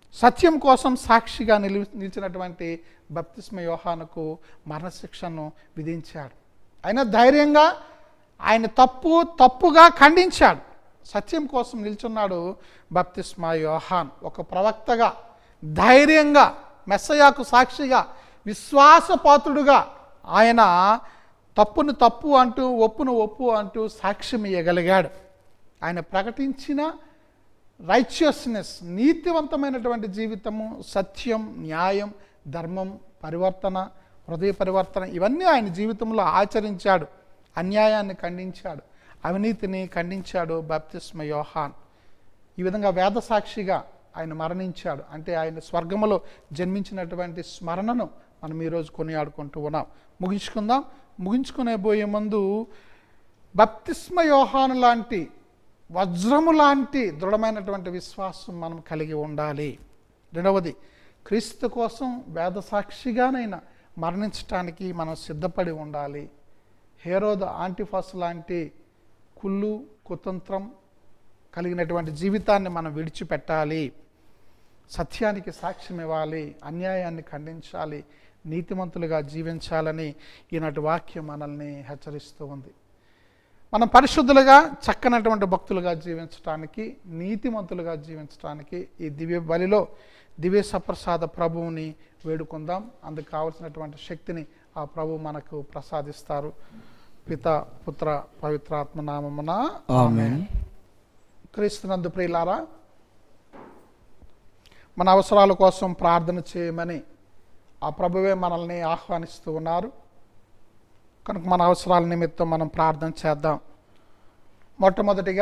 సత్యం కోసం సాక్షిగా నిలి నిలిచినటువంటి బప్తిస్మ యోహానుకు మరణశిక్షను విధించాడు ఆయన ధైర్యంగా ఆయన తప్పు తప్పుగా ఖండించాడు సత్యం కోసం నిల్చున్నాడు బప్తిస్మ యోహాన్ ఒక ప్రవక్తగా ధైర్యంగా మెస్సయాకు సాక్షిగా విశ్వాసపాత్రుడుగా ఆయన తప్పును తప్పు అంటూ ఒప్పును ఒప్పు అంటూ సాక్ష్యం ఇవ్వగలిగాడు ఆయన ప్రకటించిన రైచియస్నెస్ నీతివంతమైనటువంటి జీవితము సత్యం న్యాయం ధర్మం పరివర్తన హృదయ పరివర్తన ఇవన్నీ ఆయన జీవితంలో ఆచరించాడు అన్యాయాన్ని ఖండించాడు అవినీతిని ఖండించాడు బాప్తిస్మ యోహాన్ ఈ విధంగా వేద సాక్షిగా ఆయన మరణించాడు అంటే ఆయన స్వర్గములో జన్మించినటువంటి స్మరణను మనం ఈరోజు కొనియాడుకుంటూ ఉన్నాం ముగించుకుందాం ముగించుకునే పోయే ముందు బప్తిస్మ యోహాను లాంటి వజ్రము లాంటి దృఢమైనటువంటి విశ్వాసం మనం కలిగి ఉండాలి రెండవది క్రీస్తు కోసం వేద సాక్షిగానైనా మరణించటానికి మనం సిద్ధపడి ఉండాలి హేరోద ఆంటిఫాస్ లాంటి కుళ్ళు కుతంత్రం కలిగినటువంటి జీవితాన్ని మనం విడిచిపెట్టాలి సత్యానికి సాక్ష్యం ఇవ్వాలి అన్యాయాన్ని ఖండించాలి నీతిమంతులుగా జీవించాలని ఈనాటి వాక్యం మనల్ని హెచ్చరిస్తూ ఉంది మనం పరిశుద్ధులుగా చక్కనటువంటి భక్తులుగా జీవించడానికి నీతిమంతులుగా జీవించడానికి ఈ దివ్య బలిలో దివ్య సప్రసాద ప్రభువుని వేడుకుందాం అందుకు కావలసినటువంటి శక్తిని ఆ ప్రభు మనకు ప్రసాదిస్తారు పిత పుత్ర పవిత్రాత్మ నామమున ఆమెన్ క్రీస్తునందు ప్రియులారా మన అవసరాల కోసం ప్రార్థన చేయమని ఆ ప్రభువే మనల్ని ఆహ్వానిస్తూ ఉన్నారు కనుక మన అవసరాల నిమిత్తం మనం ప్రార్థన చేద్దాం మొట్టమొదటిగా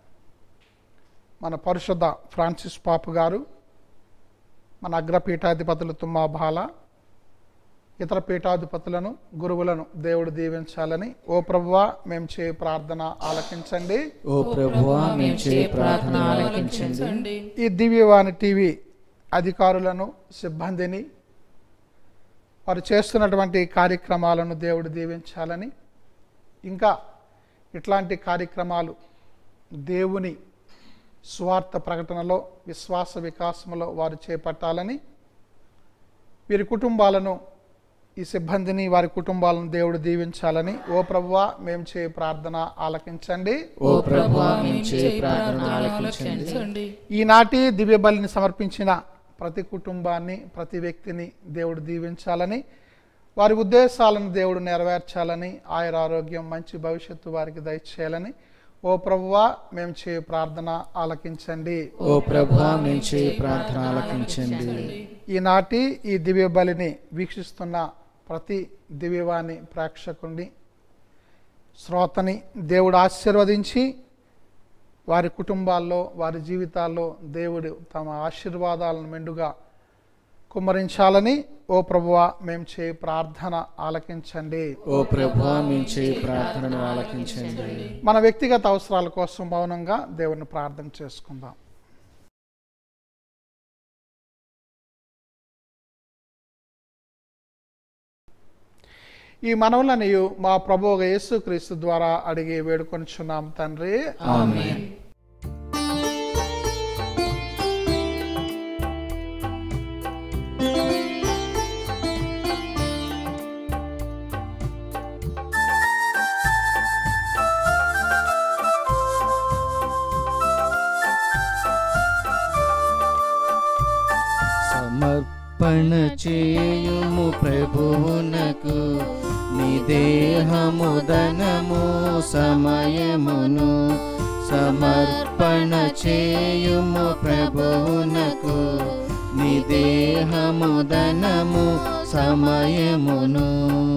మన పరిశుద్ధ ఫ్రాన్సిస్ పాపు గారు మన అగ్రపీఠాధిపతులు తుమ్మా బాల ఇతర పీఠాధిపతులను గురువులను దేవుడు దీవించాలని ఓ ప్రభువా మేము చే ప్రార్థన ఆలకించండి ఓ ప్రభువా మేము చే ప్రార్థన ఆలకించండి ఈ దివ్యవాణి టీవీ అధికారులను సిబ్బందిని వారు చేస్తున్నటువంటి కార్యక్రమాలను దేవుడు దీవించాలని ఇంకా ఇట్లాంటి కార్యక్రమాలు దేవుని స్వార్థ ప్రకటనలో విశ్వాస వికాసంలో వారు చేపట్టాలని వీరి కుటుంబాలను ఈ సిబ్బందిని వారి కుటుంబాలను దేవుడు దీవించాలని ఓ ప్రభువా మేము చే ప్రార్థన ఆలకించండి ఓ ప్రభువా మేము చే ప్రార్థన ఆలకించండి ఈనాటి దివ్య బలిని సమర్పించిన ప్రతి కుటుంబాన్ని ప్రతి వ్యక్తిని దేవుడు దీవించాలని వారి ఉద్దేశాలను దేవుడు నెరవేర్చాలని ఆయన ఆరోగ్యం మంచి భవిష్యత్తు వారికి దయచేయాలని ఓ ప్రభువా మేము చే ప్రార్థన ఆలకించండి ఓ ప్రభువా మేము చే ప్రార్థన ఆలకించండి ఈనాటి ఈ దివ్య బలిని వీక్షిస్తున్న ప్రతి దివ్యవాణి ప్రేక్షకుడిని శ్రోతని దేవుడు ఆశీర్వదించి వారి కుటుంబాల్లో వారి జీవితాల్లో దేవుడు తమ ఆశీర్వాదాలను మెండుగా కుమ్మరించాలని ఓ ప్రభువా మేము చే ప్రార్థన ఆలకించండి ఓ ప్రభువా మేము చే ప్రార్థనను ఆలకించండి మన వ్యక్తిగత అవసరాల కోసం మౌనంగా దేవుని ప్రార్థన చేసుకుందాం ఈ మనవులనియు మా ప్రభు యేసుక్రీస్తు ద్వారా అడిగి వేడుకొనిచున్నాం తండ్రి ఆమేన్ సమర్పణ చేయుము ప్రభువునకు నీ దేహము దనము సమయమును సమర్పణ చేయుము ప్రభువునకు నీ దేహము దనము సమయమును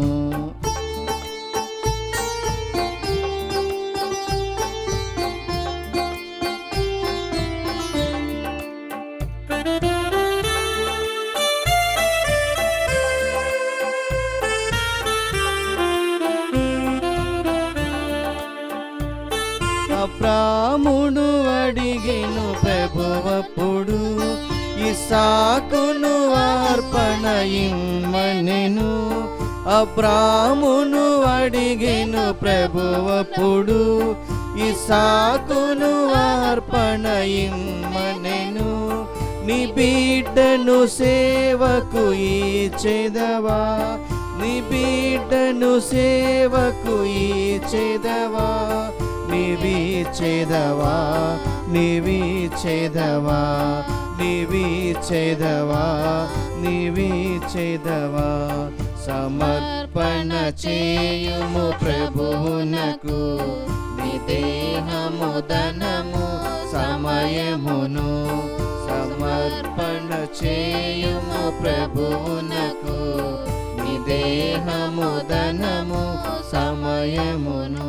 అబ్రాముడు అడిగిను ప్రభువప్పుడు ఇసాకును అర్పణ ఇమ్మనెను అబ్రామును అడిగిను ప్రభువప్పుడు ఇసాకును అర్పణ ఇమ్మనెను నీ బిడ్డను సేవకు ఇచ్చేదవా నీ బిడ్డను సేవకు ఇచ్చేదవా నీవిచ్చేదవా నీవిచ్చేదవా నీవిచ్చేదవా నీవిచ్చేదవా సమర్పణ చేయుము ప్రభువునకు నీ దేహము ధనము సమయమును సమర్పణ చేయుము ప్రభువునకు నీ దేహము ధనము సమయమును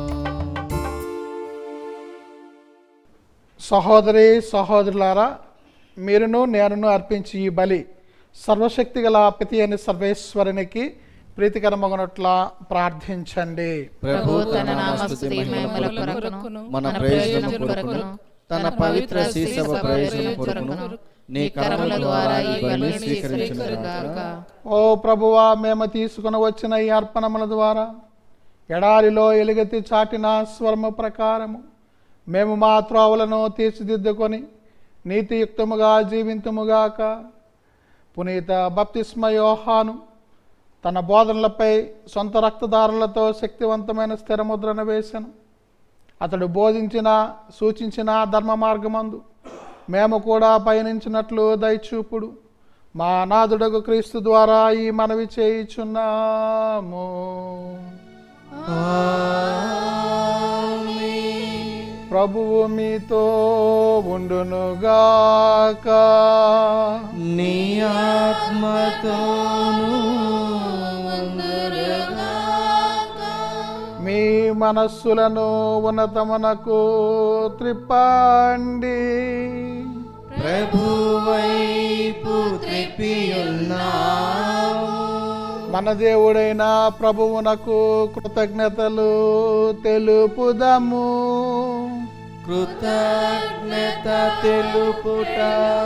సహోదరి సహోదరులారా మీరును నేనును అర్పించి ఈ బలి సర్వశక్తి గల పితి అని సర్వేశ్వరునికి ప్రీతికరమగునట్ల ప్రార్థించండి ప్రభు తన నామస్తుతి మహిమల కొరకును మన ప్రయోజనం కొరకును తన పవిత్ర శీసవ ప్రయోజనం కొరకును నీ కర్మల ద్వారా ఈ బలి స్వీకరించుగాక ఓ ప్రభువా మేము తీసుకుని వచ్చిన ఈ అర్పణముల ద్వారా ఎడారిలో ఎలుగెత్తి చాటిన స్వర్మ ప్రకారము మేము మా త్రోవలను తీర్చిదిద్దుకొని నీతియుక్తముగా జీవింతుముగాక పునీత బప్తిస్మ యోహాను తన బోధనలపై సొంత రక్తదారులతో శక్తివంతమైన స్థిరముద్రను వేశాను అతడు బోధించిన సూచించిన ధర్మ మార్గమందు మేము కూడా పయనించినట్లు దయచూపుడు మా అనాథుడకు క్రీస్తు ద్వారా ఈ మనవి చేయుచున్నాము ప్రభువు మీతో ఉండునుగాక నీ ఆత్మతోను మీ మనస్సులను ఉన్నతమునకు త్రిప్పండి ప్రభువైపు త్రిప్పియున్నావు మన దేవుడైన ప్రభువునకు కృతజ్ఞతలు తెలుపుదము కృతజ్ఞత తెలుపుట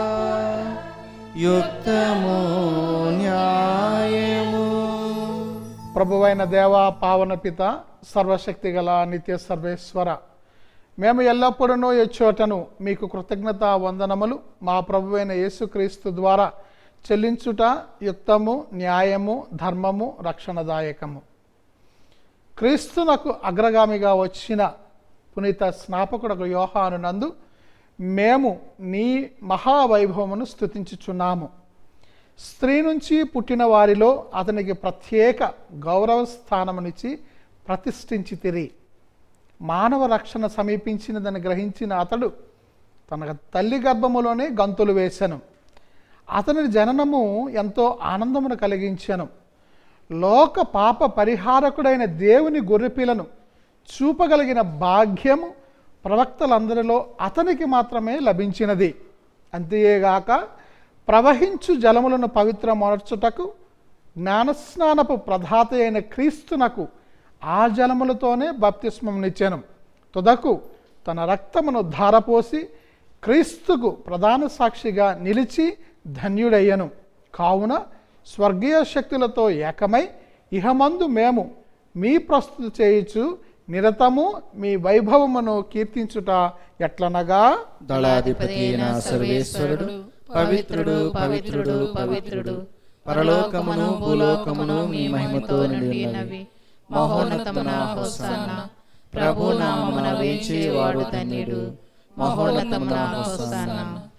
యుక్తము న్యాయము ప్రభువైన దేవ పావన పిత సర్వశక్తి గల నిత్య సర్వేశ్వర మేము ఎల్లప్పుడూ ఎచ్చోటను మీకు కృతజ్ఞత వందనములు మా ప్రభువైన యేసుక్రీస్తు ద్వారా చెల్లించుట యుక్తము న్యాయము ధర్మము రక్షణదాయకము క్రీస్తునకు అగ్రగామిగా వచ్చిన పునీత స్నాపకుడకు యోహాను నందు మేము నీ మహావైభవమును స్తుతించుచున్నాము స్త్రీ నుంచి పుట్టిన వారిలో అతనికి ప్రత్యేక గౌరవ స్థానమునిచ్చి ప్రతిష్ఠించి తిరిగి మానవ రక్షణ సమీపించినదని గ్రహించిన అతడు తన తల్లి గర్భములోనే గంతులు వేశాను అతని జననము ఎంతో ఆనందమును కలిగించాను లోక పాప పరిహారకుడైన దేవుని గొర్రెపిలను చూపగలిగిన భాగ్యము ప్రవక్తలందరిలో అతనికి మాత్రమే లభించినది అంతేగాక ప్రవహించు జలములను పవిత్రమర్చుటకు జ్ఞానస్నానపు ప్రధాత అయిన క్రీస్తునకు ఆ జలములతోనే బప్తిస్మమునిచ్చాను తుదకు తన రక్తమును ధారపోసి క్రీస్తుకు ప్రధాన సాక్షిగా నిలిచి ధన్యుడయ్యను కావున స్వర్గీయ శక్తులతో ఏకమై ఇహమందు మేము మీ ప్రస్తుతి చేయుచు నిరతము మీ వైభవమును కీర్తించుట ఎట్లనగా దళాధిపతి అయిన సర్వేశ్వరుడు పవిత్రుడు పవిత్రుడు పవిత్రుడు పరలోకమును భూలోకమును మీ మహిమతో నిండినవి మహోన్నతమున హోసాన ప్రభు నామమున వేచేవాడు ధన్యుడు మహోన్నతమున హోసాన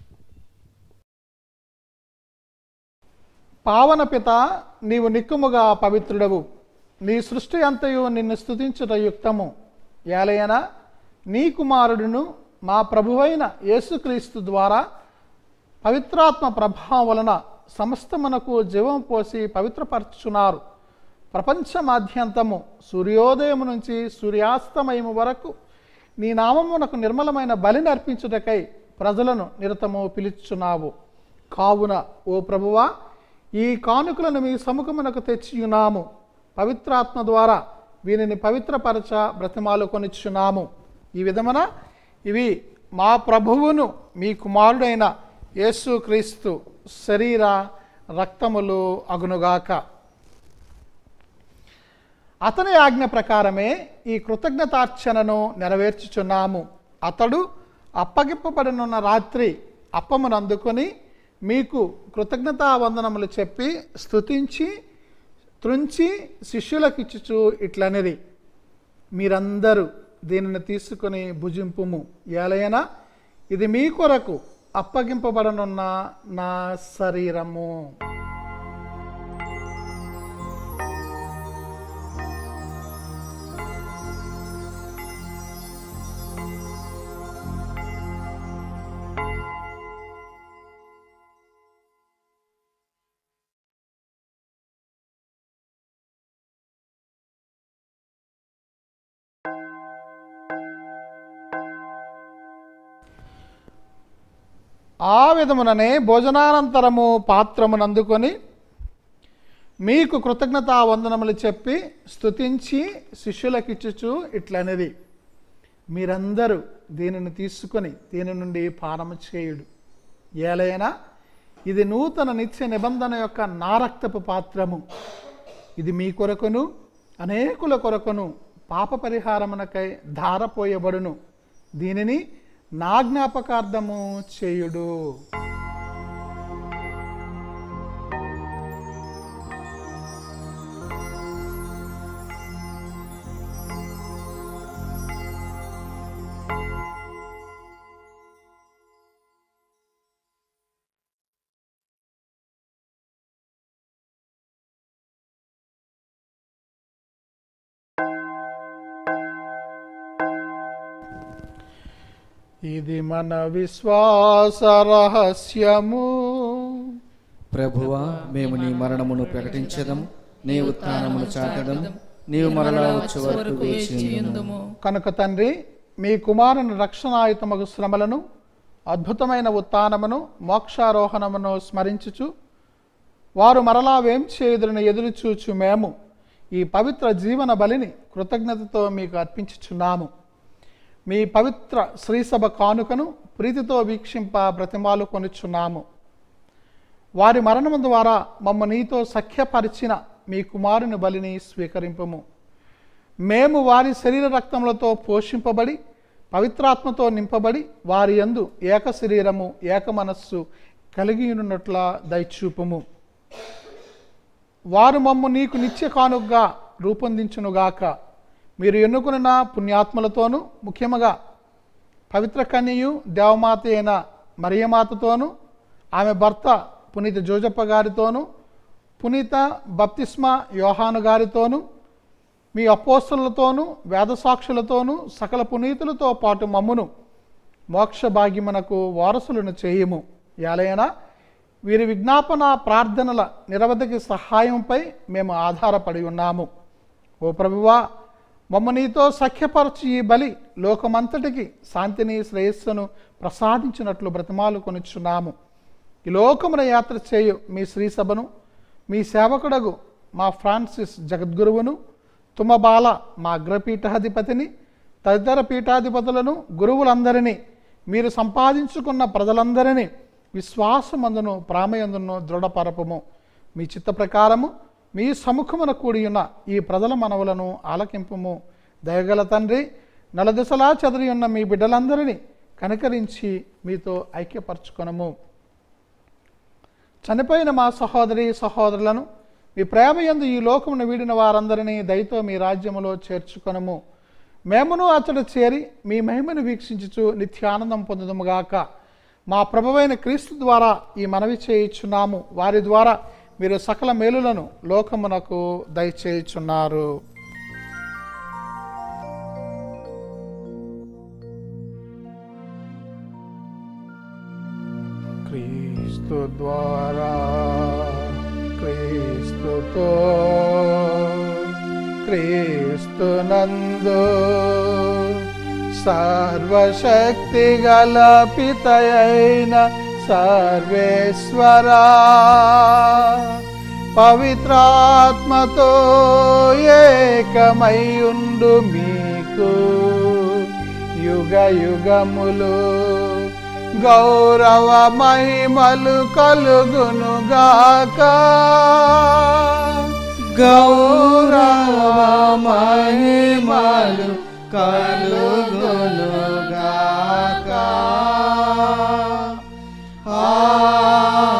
పావన పిత నీవు నిక్కుముగా పవిత్రుడవు నీ సృష్టి అంతయు నిన్ను స్తుతించుట యుక్తము ఏలయన నీ కుమారుడును మా ప్రభువైన యేసుక్రీస్తు ద్వారా పవిత్రాత్మ ప్రభావం వలన సమస్తమునకు జీవం పోసి పవిత్రపరచుచున్నారు ప్రపంచమాద్యంతము సూర్యోదయం నుంచి సూర్యాస్తమయము వరకు నీ నామమునకు నిర్మలమైన బలిని అర్పించుటకై ప్రజలను నిరతము పిలుచుచున్నావు కావున ఓ ప్రభువా ఈ కానుకలను మీ సముఖమునకు తెచ్చియున్నాము పవిత్రాత్మ ద్వారా వీనిని పవిత్రపరచ బ్రతిమాలు కొనిచ్చున్నాము ఈ విధమున ఇవి మా ప్రభువును మీ కుమారుడైన యేసుక్రీస్తు శరీర రక్తములు అగునుగాక అతని ఆజ్ఞ ప్రకారమే ఈ కృతజ్ఞతార్చనను నెరవేర్చుచున్నాము అతడు అప్పగింపబడినున్న రాత్రి అప్పమును అందుకొని మీకు కృతజ్ఞతా వందనములు చెప్పి స్తుతించి త్రుంచి శిష్యులకు ఇచ్చుచు ఇట్లనేది మీరందరూ దీనిని తీసుకొని భుజింపుము ఏలైనా ఇది మీ కొరకు అప్పగింపబడనున్న నా శరీరము ఆ విధముననే భోజనానంతరము పాత్రమునందుకొని మీకు కృతజ్ఞతా వందనములు చెప్పి స్తుతించి శిష్యులకిచ్చుచు ఇట్లనేది మీరందరూ దీనిని తీసుకొని దీని నుండి పానము చేయుడు ఏలైనా ఇది నూతన నిత్య నిబంధన యొక్క నారక్తపు పాత్రము ఇది మీ కొరకును అనేకుల కొరకును పాప పరిహారమునకై ధారపోయబడును దీనిని నా జ్ఞాపకార్థము చేయుడు ఇది మన విశ్వాస రహస్యము ప్రభువా మేము నీ మరణమును ప్రకటించదము నీ ఉత్థానమును చాటదము నీవు మరలా వచ్చే వరకు వేచి ఉందుము. కనుక తండ్రి మీ కుమారుని రక్షణాయుతమగు శ్రమలను అద్భుతమైన ఉత్థానమును మోక్షారోహణమును స్మరించుచు వారు మరలా వేం చేయుదురని ఎదురు చూచు మేము ఈ పవిత్ర జీవన బలిని కృతజ్ఞతతో మీకు అర్పించుచున్నాము మీ పవిత్ర శ్రీసభ కానుకను ప్రీతితో వీక్షింప ప్రతిమాలు కొనుచున్నాము వారి మరణము ద్వారా మమ్మ నీతో సఖ్యపరిచిన మీ కుమారుని బలిని స్వీకరింపము మేము వారి శరీర రక్తములతో పోషింపబడి పవిత్రాత్మతో నింపబడి వారి యందు ఏక శరీరము ఏక మనస్సు కలిగి ఉన్నట్ల దయచూపము వారు మమ్ము నీకు నిత్య కానుగ్గా రూపొందించునుగాక మీరు ఎన్నుకున్న పుణ్యాత్మలతోనూ ముఖ్యముగా పవిత్ర కన్యయు దేవమాత అయిన మరియమాతతోనూ ఆమె భర్త పునీత జోజప్ప గారితోనూ పునీత బప్తిస్మా యోహాను గారితోనూ మీ అపోస్తులతోనూ వేదసాక్షులతోనూ సకల పునీతులతో పాటు మమ్మును మోక్ష భాగ్యమునకు వారసులను చేయము యాలైనా వీరి విజ్ఞాపన ప్రార్థనల నిరవధిక సహాయంపై మేము ఆధారపడి ఉన్నాము ఓ ప్రభువా మమ్మ నీతో సఖ్యపరచు ఈ బలి లోకమంతటికి శాంతిని శ్రేయస్సును ప్రసాదించినట్లు బ్రతిమాలు కొనుచున్నాము ఈ లోకమున యాత్ర చేయు మీ శ్రీసభను మీ సేవకుడగు మా ఫ్రాన్సిస్ జగద్గురువును తుమ్మబాల మా అగ్రపీఠాధిపతిని తదితర పీఠాధిపతులను గురువులందరినీ మీరు సంపాదించుకున్న ప్రజలందరినీ విశ్వాసమందును ప్రామయందును దృఢపరపము మీ చిత్త ప్రకారము మీ సముఖమున కూడి ఉన్న ఈ ప్రజల మనవులను ఆలకింపుము దయగల తండ్రి నలదిశలా చెదరి ఉన్న మీ బిడ్డలందరినీ కనికరించి మీతో ఐక్యపరచుకొనము చనిపోయిన మా సహోదరి సహోదరులను మీ ప్రేమ యందు ఈ లోకమును వీడిన వారందరినీ దయతో మీ రాజ్యములో చేర్చుకొనము మేమును అతడు చేరి మీ మహిమను వీక్షించుచు నిత్యానందం పొందుదముగాక మా ప్రభువైన క్రీస్తు ద్వారా ఈ మనవి చేయుచున్నాము వారి ద్వారా మీరు సకల మేలులను లోకమునకు దయచేయుచున్నారు క్రీస్తు ద్వారా క్రీస్తుతో క్రీస్తునందు సర్వశక్తి గల పితయైన సర్వేశ్వరా పవిత్రాత్మతో ఏకమయుండు మీకు యుగ యుగములు గౌరవ మహిమలు కలుగునుగాక గౌరవ మహిమలు కలుగునుగాక ఆమేన్.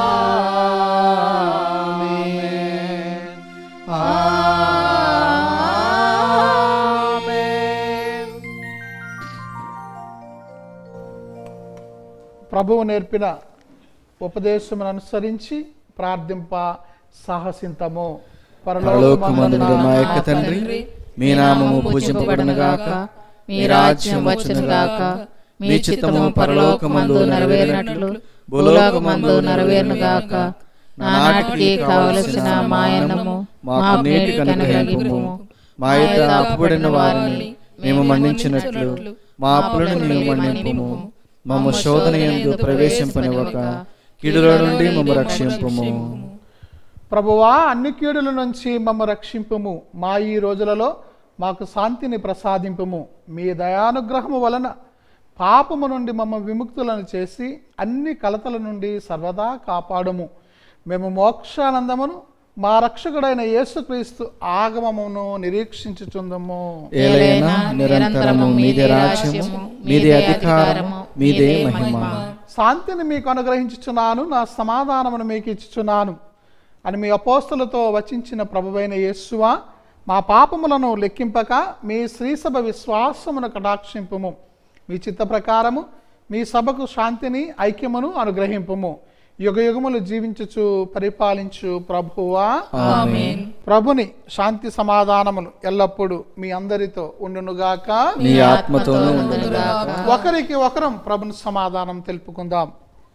ప్రభువు నేర్పిన ఉపదేశమును అనుసరించి ప్రార్థింప సాహసింతము పరలోకమందున మా యొక్క తండ్రి మీ నామము పూజింపబడునుగాక మీ రాజ్యం వచ్చునుగాక మీ చిత్తము పరలోకమందు నెరవేరినట్లు భూలోకమందు నెరవేరునుగాక నాటికి కావలసిన మాయనము మాకు నేటికి అనుగ్రహింపుము మా యొక్క అప్పుబడిన వారిని మేము మన్నించినట్లు మా అప్పులను మేము మన్నింపుము మమ్మ శోధన ఎందు ప్రవేశింపనివ్వక కీడులో నుండి మమ్మ రక్షింపుము ప్రభువా అన్ని కీడుల నుంచి మమ్మ రక్షింపుము మా ఈ రోజులలో మాకు శాంతిని ప్రసాదింపుము మీ దయానుగ్రహము వలన పాపము నుండి మమ్మ విముక్తులను చేసి అన్ని కలతల నుండి సర్వదా కాపాడుము మేము మోక్షానందమును మా రక్షకుడైన యేసుక్రీస్తు ఆగమమును నిరీక్షించుచుందము ఏలైనా నిరంతరము మీదే రాజ్యము మీదే అధికారము మీదే మహిమ శాంతిని మీకు అనుగ్రహించుచున్నాను నా సమాధానమును మీకు ఇచ్చుచున్నాను అని మీ అపోస్తులతో వచించిన ప్రభువైన యేసువా మా పాపములను లెక్కింపక మీ శ్రీసభ విశ్వాసమును కటాక్షింపుము మీ చిత్త ప్రకారము మీ సభకు శాంతిని ఐక్యమును అనుగ్రహింపుము యుగ యుగములు జీవించుచు పరిపాలించు ప్రభువా ఆమేన్ ప్రభుని శాంతి సమాధానములు ఎల్లప్పుడూ మీ అందరితో ఉండునుగాక నీ ఆత్మతోనూ ఉండునుగాక ఒకరికి ఒకరం ప్రభుని సమాధానం తెలుపుకుందాం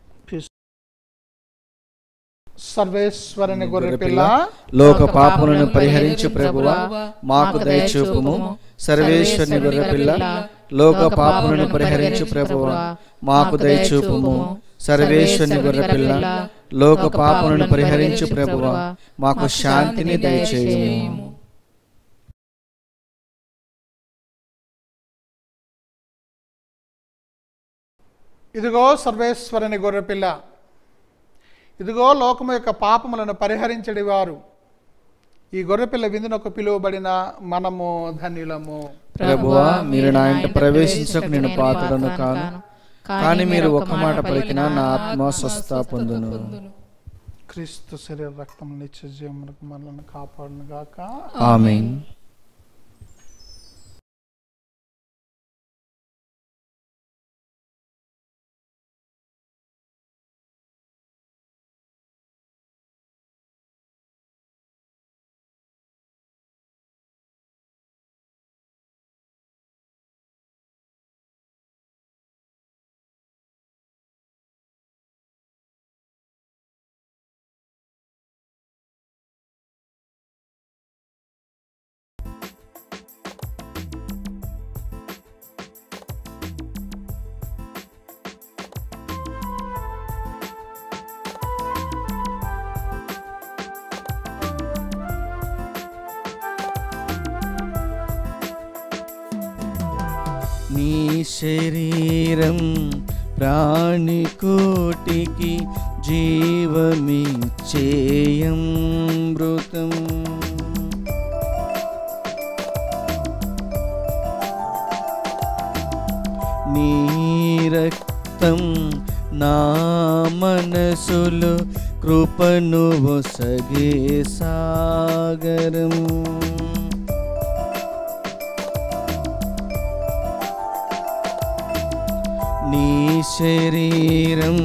సర్వేశ్వరుని గొర్రెపిల్ల లోక పాపములను పరిహరించు ప్రభువా మాకు దయచూపుము సర్వేశ్వరుని గొర్రెపిల్ల లోక పాపములను పరిహరించు ప్రభువా మాకు దయచూపుము సర్వేశ్వరుని గొర్రెపిల్ల లోక పాపములను పరిహరించు ప్రభువా మాకు శాంతిని దయచేయము ఇదిగో సర్వేశ్వరుని గొర్రెపిల్ల ఇదిగో లోకము యొక్క పాపములను పరిహరించడి వారు ఈ గొర్రెపిల్ల విందునకు పిలువబడిన మనము ధన్యులము ప్రభువా మీరు నా ఇంట ప్రవేశించక నేను పాత్రను కాను కానీ మీరు ఒక మాట పలికినా నా ఆత్మ స్వస్థ పొందును క్రీస్తు శరీర రక్తం నిత్య జీవమునకు మనల్ని కాపాడును గాక ఆమేన్ నీ శరీరం ప్రాణికోటికి జీవమిచ్చేయం మృతం నీ రక్తం నా మనసులు కృపను ఒసగే సాగరం నీ శరీరం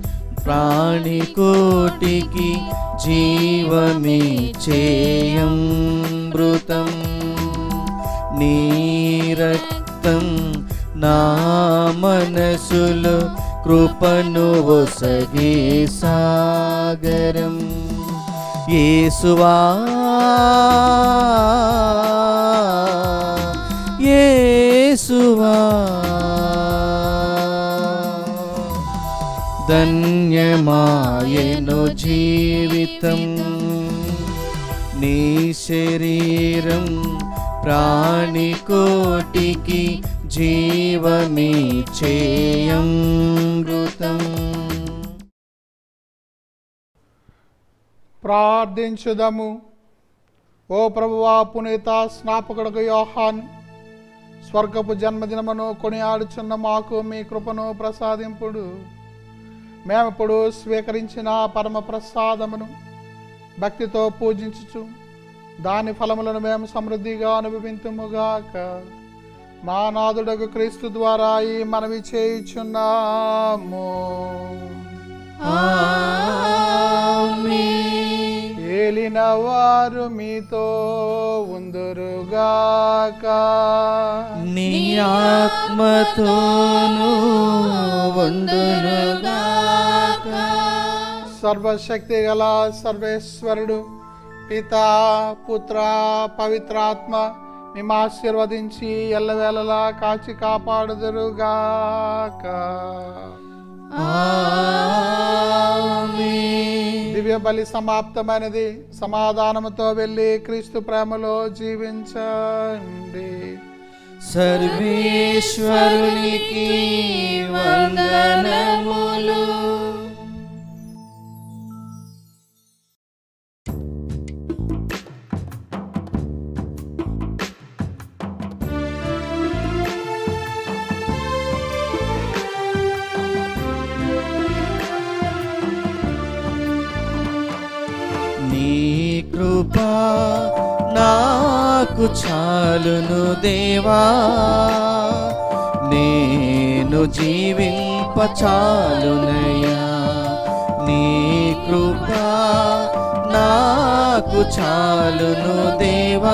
ప్రాణికోటికి జీవమి చేయం మృతం నీ రక్తం నా మనసులు కృపను ఒసగే సాగరం యేసువా యేసువా ధన్యమాయను జీవితం నీ శరీరం ప్రాణికోటికి జీవమి చేయం మృతం ప్రార్థించుదము ఓ ప్రభువా పునీత స్నాపకుడుకు యోహాన్ స్వర్గపు జన్మదినమును కొనియాడుచున్న మాకు మీ కృపను ప్రసాదింపుడు మేమిప్పుడు స్వీకరించిన పరమ ప్రసాదమును భక్తితో పూజించుచు దాని ఫలములను మేము సమృద్ధిగా అనుభవింతుముగాక మా నాదుడకు క్రీస్తు ద్వారా ఈ మనవి చేయుచున్నాము ఏలిన వారు మీతో ఉందురుగాక నీ ఆత్మతోను వండునుగాక సర్వశక్తి గల సర్వేశ్వరుడు పిత పుత్ర పవిత్రాత్మ మేము ఆశీర్వదించి ఎల్లవేళలా కాచి కాపాడుదురుగాక ఆమేన్. దివ్య బలి సమాప్తమైనది సమాధానముతో వెళ్ళి క్రీస్తు ప్రేమలో జీవించండి సర్వేశ్వరునికి వందనములు నీ కృపా నాకు చాలును దేవా నేను జీవింప చాలునయ్యా నీ కృపా నాకు చాలును దేవా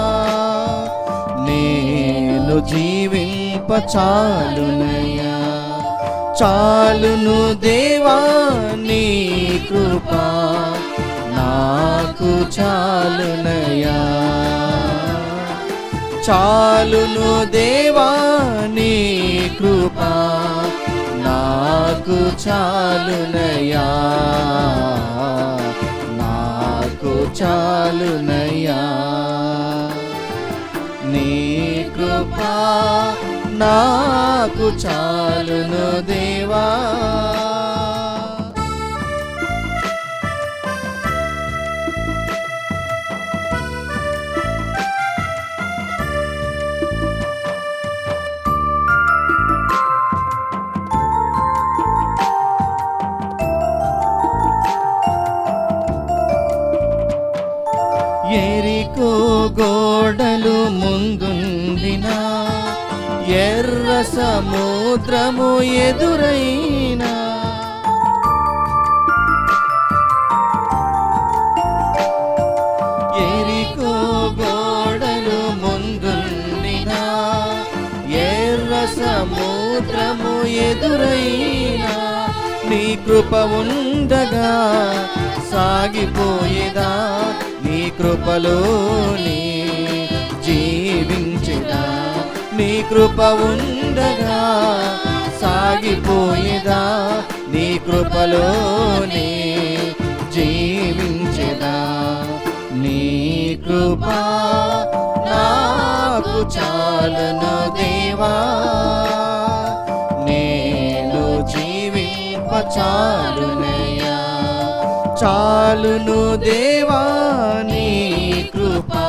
నేను జీవింప చాలునయ్యా చాలును దేవా నీ కృపా నాకు చాలునయ్యా చాలును దేవా నీ కృపా నాకు చాలునయ్యా నాకు చాలునయ్యా నీ కృపా నాకు చాలును దేవా ఎరికో గోడలు ముందుండినా ఎర్ర సముద్రము ఎదురైనా ఎరికో గోడలు ముందుండినా ఎర్ర సముద్రము ఎదురైనా నీ కృప ఉండగా సాగిపోయేదా నీ కృపలోని జీవించేదా నీ కృప ఉండగా సాగిపోయేదా నీ కృపలోని జీవించేదా నీ కృపా నాకు చాలును దేవా నేను జీవింప చాలునయ్యా చాలును దేవా నీ కృపా